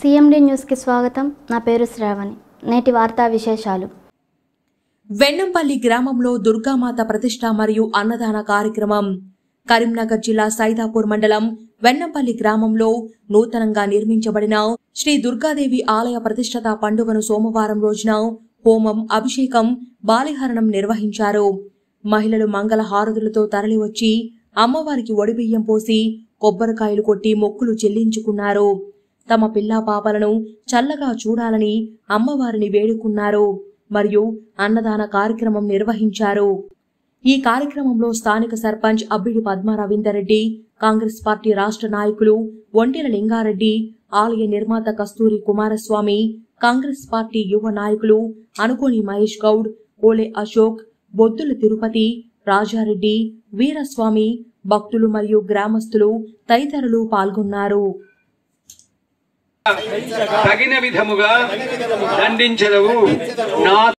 CMD న్యూస్కి స్వాగతం నా పేరు శ్రావణి నేటి వార్తా విశేషాలు వెన్నంపల్లి గ్రామంలో దుర్గామాత ప్రతిష్ట మరియు అన్నదాన కార్యక్రమం కరీంనగర్ జిల్లా సైదాపూర్ మండలం వెన్నంపల్లి గ్రామంలో నూతనంగా నిర్మించబడిన శ్రీ దుర్గాదేవి ఆలయ ప్రతిష్టత పండుగను సోమవారం రోజున హోమం అభిషేకం బాలిహరణం నిర్వహించారు మహిళలు మంగళ హారతులతో తరలివచ్చి అమ్మవారికి ఒడిబియ్యం పోసి కొబ్బరికాయలు కొట్టి మొక్కులు చెల్లించుకున్నారు తమ పిల్లా పాపలను చల్లగా చూడాలని అమ్మవారిని వేడుకున్నారు మరియు అన్నదాన కార్యక్రమం నిర్వహించారు ఈ కార్యక్రమంలో స్థానిక సర్పంచ్ అబ్బిడి పద్మ రవీందర్రెడ్డి కాంగ్రెస్ పార్టీ రాష్ట్ర నాయకులు ఒంటెల లింగారెడ్డి ఆలయ నిర్మాత కస్తూరి కుమారస్వామి కాంగ్రెస్ పార్టీ యువ నాయకులు అనుకోని మహేష్ గౌడ్ ఓలే అశోక్ బొద్దుల తిరుపతి రాజారెడ్డి వీరస్వామి భక్తులు మరియు గ్రామస్తులు తదితరులు పాల్గొన్నారు తగిన విధముగా దండించదవు నా